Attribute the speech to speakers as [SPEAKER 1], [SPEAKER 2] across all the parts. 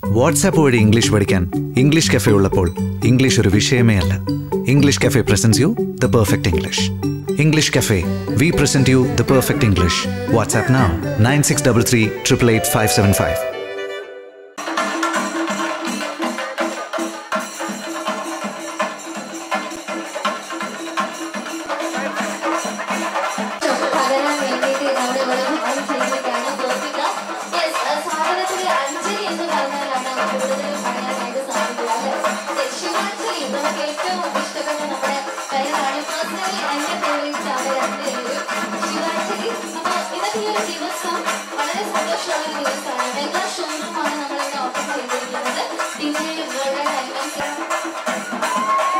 [SPEAKER 1] WhatsApp വഴി English പഠിക്കാൻ English cafe ഉള്ളപ്പോൾ ഇംഗ്ലീഷ് ഒരു വിഷയമേ അല്ല English cafe presents you the perfect English English cafe we present you the perfect English WhatsApp now nine six double three triple eight five seven five
[SPEAKER 2] പകരാൻ വേണ്ടിയിട്ട് നമ്മുടെ ഇവിടെ ഹാൾ ചെയ്തിട്ടാണ് ഗോപിക യെസ് സാധനത്തിലെ അഞ്ജലി എന്ന് പറഞ്ഞാലാണ് കൂടുതലും പറയാനായിട്ട് സാധിക്കുക അല്ലേ ശിവാഞ്ജലി നമുക്ക് ഏറ്റവും ഇഷ്ടപ്പെട്ട നമ്മുടെ പേരാണ് പേഴ്സണലി എൻ്റെ ഫേവറേറ്റ്സ് ആണ് രണ്ടുപേരും ശിവാഞ്ജലി അപ്പോൾ ഇന്നത്തെ ഈ ഒരു ദിവസം വളരെ സന്തോഷമുള്ള ഒരു ദിവസമാണ് എല്ലാ ഷോറൂമാണ് നമ്മളിവിടെ ഓപ്പൺ ചെയ്തിരിക്കുന്നത് പിന്നെ വേൾഡ് ഡയമണ്ട്സ്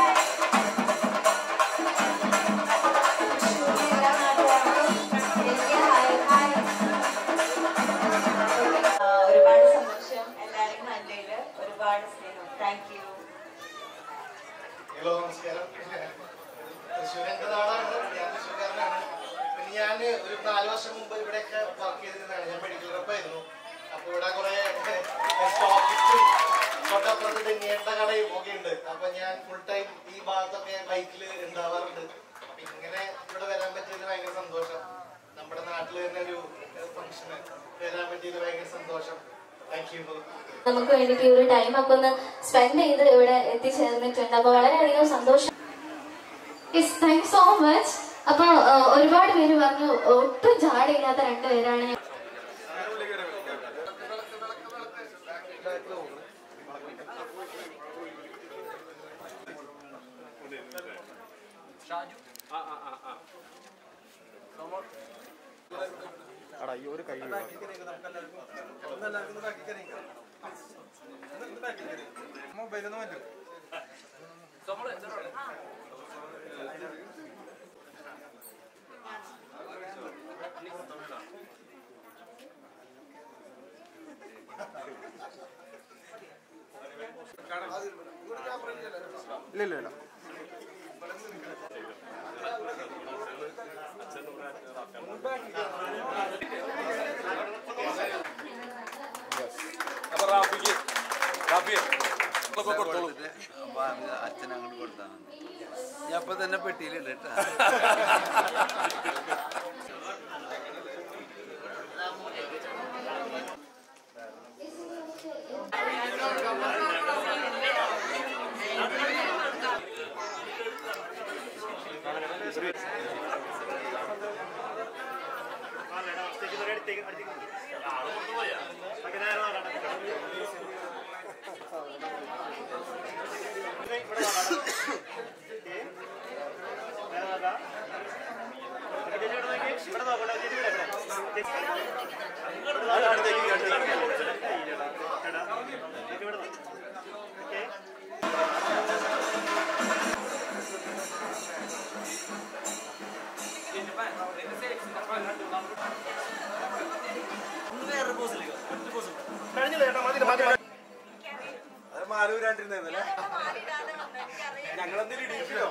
[SPEAKER 3] ആ, ഒരുപാട് സന്തോഷം എല്ലാവരും നല്ലതില് ഒരുപാട് സ്നേഹം താങ്ക് യു
[SPEAKER 4] ഹലോ നമസ്കാരം തൃശ്ശൂർ എൻ്റെ നാടാണ് ഞാൻ തൃശ്ശൂർക്കാരനാണ് പിന്നെ ഞാൻ ഒരു നാല് വർഷം മുമ്പ് ഇവിടെയൊക്കെ വർക്ക് ചെയ്തിരുന്നതാണ് ഞാൻ മെഡിക്കൽ റെപ്പായിരുന്നു അപ്പോൾ ഇവിടെ കുറേ സ്റ്റോക്കിസ്റ്റും തൊട്ടപ്പുറത്ത് ഡെങ്ങിയേണ്ട കടയും ഒക്കെ ഉണ്ട് അപ്പോൾ ഞാൻ ഫുൾ ടൈം ഈ ഭാഗത്തൊക്കെ ബൈക്കിൽ ഉണ്ടാവാറുണ്ട് അപ്പം ഇങ്ങനെ ഇവിടെ വരാൻ പറ്റിയതിൽ ഭയങ്കര സന്തോഷം നമ്മുടെ നാട്ടിൽ തന്നെ ഒരു ഫംഗ്ഷന് വരാൻ പറ്റിയതിൽ ഭയങ്കര സന്തോഷം താങ്ക് യു
[SPEAKER 2] നമുക്ക് വേണ്ടിയിട്ട് ഈ ഒരു ടൈം ഒക്കെ ഒന്ന് സ്പെൻഡ് ചെയ്ത് ഇവിടെ എത്തിച്ചേർന്നിട്ടുണ്ട് അപ്പൊ വളരെയധികം സന്തോഷം യെസ് താങ്ക് സോ മച്ച് അപ്പൊ ആ, ഒരുപാട് പേര് പറഞ്ഞു ഒട്ടും ജാടയില്ലാത്ത രണ്ടുപേരാണ് ഞാൻ
[SPEAKER 5] മൊബൈലൊന്നും പറ്റും ഇല്ല ഇല്ല ഇല്ല
[SPEAKER 6] അപ്പൊ റാഫിക്ക് റാഫിയെ ഇതൊക്കെ കൊടുത്തോളൂ
[SPEAKER 7] അപ്പൊ അത് അച്ഛൻ അങ്ങോട്ട് കൊടുത്താൽ മതി ഞാൻ അപ്പൊ തന്നെ പെട്ടിയിലുണ്ട് കേട്ടാ
[SPEAKER 5] അത് മാലൂരാണ്ടിരുന്നല്ലേ ഞങ്ങളെന്തെങ്കിലും ഇടിയിക്കോ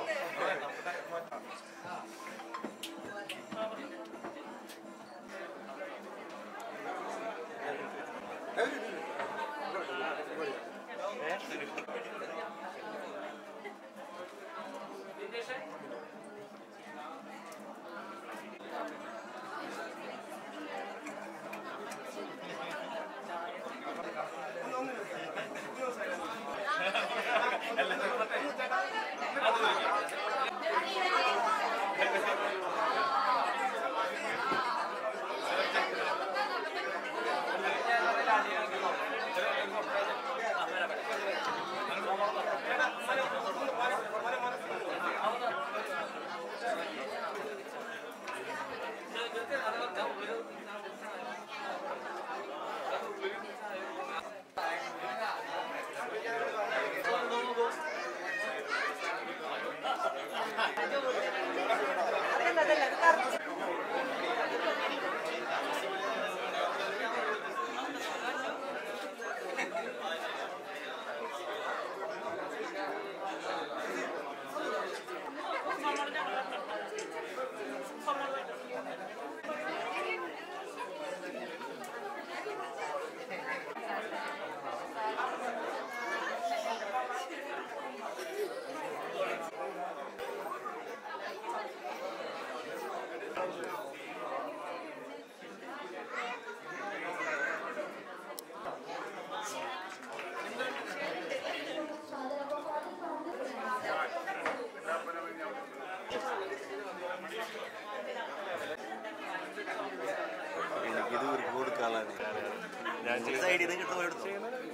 [SPEAKER 8] സൈഡിൽ നിന്ന് കിട്ടുന്ന എടുത്തു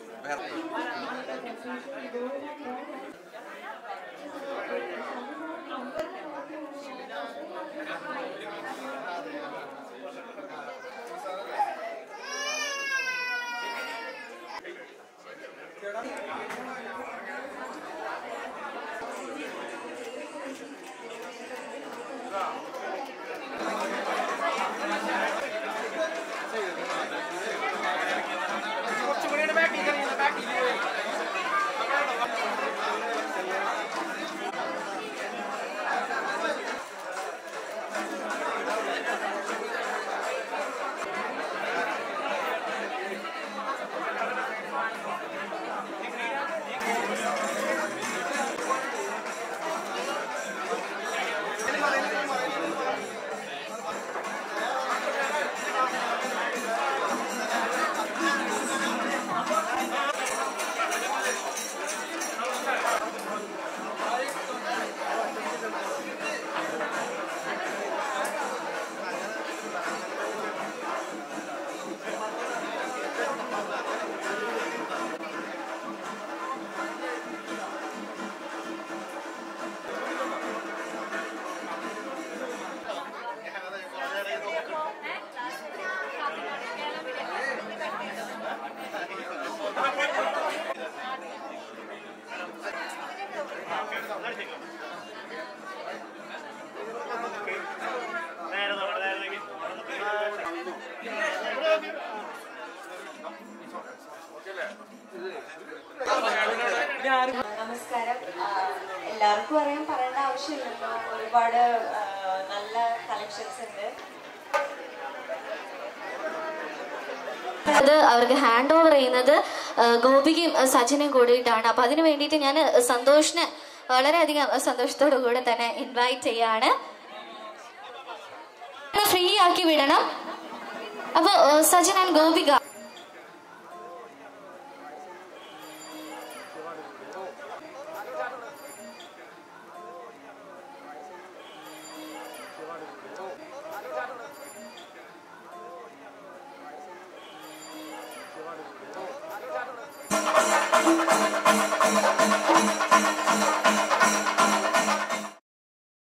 [SPEAKER 3] നമസ്കാരം ആ, എല്ലാവർക്കും അറിയാൻ പറയേണ്ട ആവശ്യമില്ലല്ലോ ഒരുപാട് ആ, നല്ല കളക്ഷൻസ് ഉണ്ട്
[SPEAKER 2] അത് അവർക്ക് ഹാൻഡ് ഓവർ ചെയ്യുന്നത് ആ, ഗോപികയും ആ, സച്ചിനും കൂടിയിട്ടാണ് അപ്പൊ അതിന് വേണ്ടിയിട്ട് ഞാൻ സന്തോഷിനെ വളരെയധികം സന്തോഷത്തോടു കൂടെ തന്നെ ഇൻവൈറ്റ് ചെയ്യാണ് ഫ്രീ ആക്കി വിടണം അപ്പൊ ആ, സച്ചിൻ ആൻഡ് ഗോപിക
[SPEAKER 9] Thank